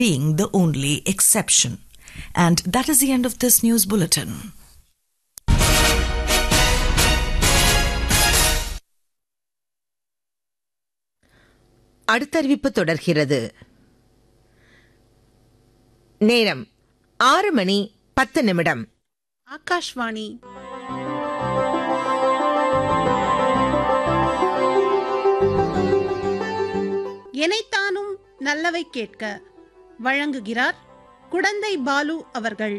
being the only exception. And that is the end of this news bulletin. அடுத்த அறிவிப்பு தொடர்கிறது நேரம் ஆறு மணி பத்து நிமிடம் ஆகாஷ்வாணி எனைத்தானும் நல்லவை கேட்க வழங்குகிறார் குடந்தை பாலு அவர்கள்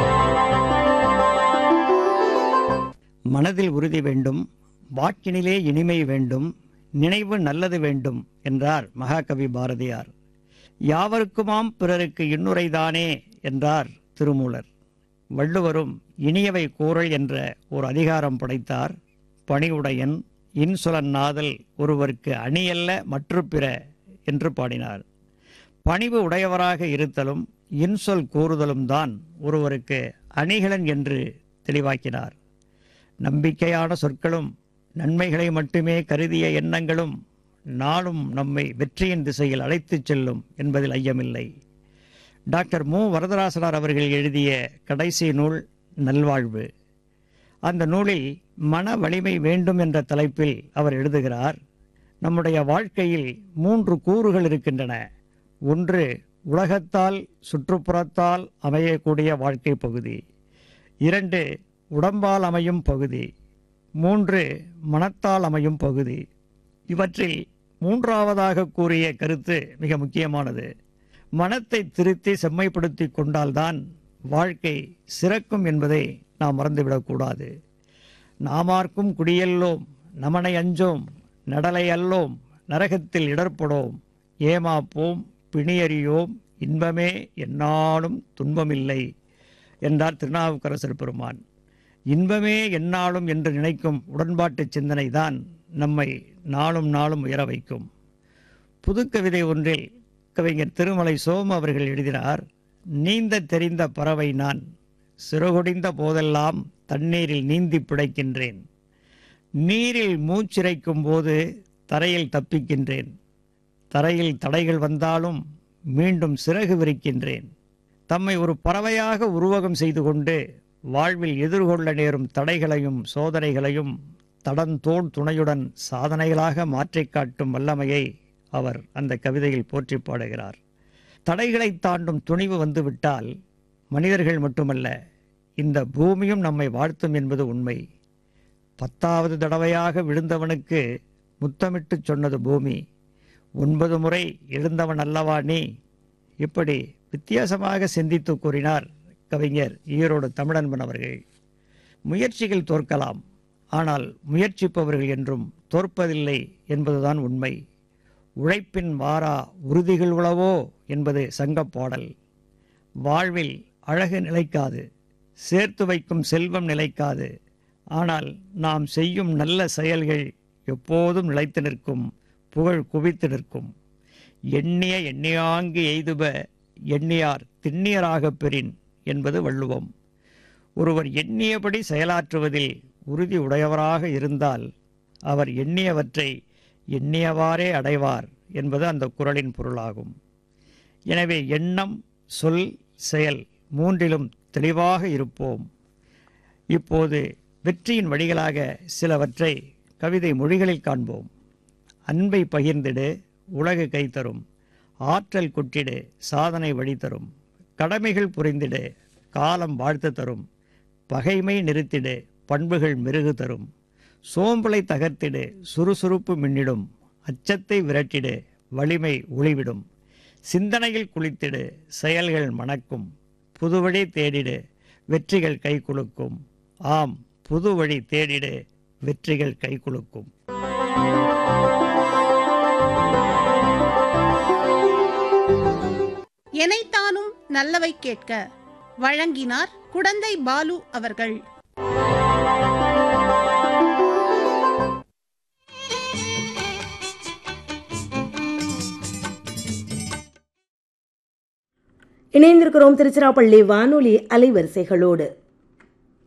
மனதில் உறுதி வேண்டும் வாக்கினிலே இனிமை வேண்டும் நினைவு நல்லது வேண்டும் என்றார் மகாகவி பாரதியார் யாவருக்குமாம் பிறருக்கு இன்னுரைதானே என்றார் திருமூலர் வள்ளுவரும் இனியவை கூறல் என்ற ஒரு அதிகாரம் படைத்தார் பணிவுடையன் இன்சொலன் நாதல் ஒருவருக்கு அணியல்ல மற்று பிற என்று பாடினார் பணிவு உடையவராக இருத்தலும் இன்சொல் கூறுதலும் தான் ஒருவருக்கு அணிகலன் என்று தெளிவாக்கினார் நம்பிக்கையான சொற்களும் நன்மைகளை மட்டுமே கருதிய எண்ணங்களும் நாளும் நம்மை வெற்றியின் திசையில் அழைத்துச் செல்லும் என்பதில் ஐயமில்லை டாக்டர் மு வரதராசனார் அவர்கள் எழுதிய கடைசி நூல் நல்வாழ்வு அந்த நூலில் மன வலிமை வேண்டும் என்ற தலைப்பில் அவர் எழுதுகிறார் நம்முடைய வாழ்க்கையில் மூன்று கூறுகள் இருக்கின்றன ஒன்று உலகத்தால் சுற்றுப்புறத்தால் அமையக்கூடிய வாழ்க்கை பகுதி இரண்டு உடம்பால் அமையும் பகுதி மூன்று மனத்தால் அமையும் பகுதி இவற்றில் மூன்றாவதாக கூறிய கருத்து மிக முக்கியமானது மனத்தை திருத்தி செம்மைப்படுத்தி கொண்டால்தான் வாழ்க்கை சிறக்கும் என்பதை நாம் மறந்துவிடக்கூடாது நாமார்க்கும் குடியல்லோம் நமனை அஞ்சோம் நடலை அல்லோம் நரகத்தில் இடர்படோம் ஏமாப்போம் பிணியறியோம் இன்பமே எந்நாளும் துன்பமில்லை என்றார் திருநாவுக்கரசர் பெருமான் இன்பமே எந்நாளும் என்று நினைக்கும் உடன்பாட்டு சிந்தனை தான் நம்மை நாளும் நாளும் உயர வைக்கும் புதுக்கவிதை ஒன்றில் கவிஞர் திருமலை சோமு அவர்கள் எழுதினார் நீந்த தெரிந்த பறவை நான் சிறகுடிந்த போதெல்லாம் தண்ணீரில் நீந்தி பிழைக்கின்றேன் நீரில் மூச்சிறைக்கும் போது தரையில் தப்பிக்கின்றேன் தரையில் தடைகள் வந்தாலும் மீண்டும் சிறகு விரிக்கின்றேன் தம்மை ஒரு பறவையாக உருவகம் செய்து கொண்டு வாழ்வில் எதிர்கொள்ள நேரும் தடைகளையும் சோதனைகளையும் தடந்தோள் துணையுடன் சாதனைகளாக மாற்றிக் காட்டும் வல்லமையை அவர் அந்த கவிதையில் போற்றி பாடுகிறார் தடைகளை தாண்டும் துணிவு வந்துவிட்டால் மனிதர்கள் மட்டுமல்ல இந்த பூமியும் நம்மை வாழ்த்தும் என்பது உண்மை பத்தாவது தடவையாக விழுந்தவனுக்கு முத்தமிட்டு சொன்னது பூமி ஒன்பது முறை எழுந்தவன் அல்லவா நீ இப்படி வித்தியாசமாக சிந்தித்து கூறினார் கவிஞர் ஈரோடு தமிழன்பன் அவர்கள் முயற்சிகள் தோற்கலாம் ஆனால் முயற்சிப்பவர்கள் என்றும் தோற்பதில்லை என்பதுதான் உண்மை உழைப்பின் வாரா உறுதிகள் உளவோ என்பது சங்கப் பாடல் வாழ்வில் அழகு நிலைக்காது சேர்த்து வைக்கும் செல்வம் நிலைக்காது ஆனால் நாம் செய்யும் நல்ல செயல்கள் எப்போதும் நிலைத்து நிற்கும் புகழ் குவித்து நிற்கும் எண்ணிய எண்ணியாங்கு எய்துப எண்ணியார் திண்ணியராகப் பெறின் என்பது வள்ளுவம் ஒருவர் எண்ணியபடி செயலாற்றுவதில் உறுதி உடையவராக இருந்தால் அவர் எண்ணியவற்றை எண்ணியவாறே அடைவார் என்பது அந்த குறளின் பொருளாகும் எனவே எண்ணம் சொல் செயல் மூன்றிலும் தெளிவாக இருப்போம் இப்போது வெற்றியின் வழிகளாக சிலவற்றை கவிதை மொழிகளில் காண்போம் அன்பை பகிர்ந்திடு உலகு கைத்தரும் ஆற்றல் கொட்டிடு சாதனை வழி தரும் கடமைகள் புரிந்திடு காலம் வாழ்த்து தரும் பகைமை நிறுத்திடு பண்புகள் மெருகு தரும் சோம்பலை தகர்த்திடு சுறுசுறுப்பு மின்னிடும் அச்சத்தை விரட்டிடு வலிமை ஒளிவிடும் சிந்தனையில் குளித்திடு செயல்கள் மணக்கும் புதுவழி தேடிடு வெற்றிகள் கை குலுக்கும் ஆம் புது வழி தேடிடு வெற்றிகள் கை குலுக்கும் எனைத்தானும் நல்லவை கேட்க வழங்கினார் குடந்தை பாலு அவர்கள் இணைந்திருக்கிறோம் திருச்சிராப்பள்ளி வானொலி அலைவரிசைகளோடு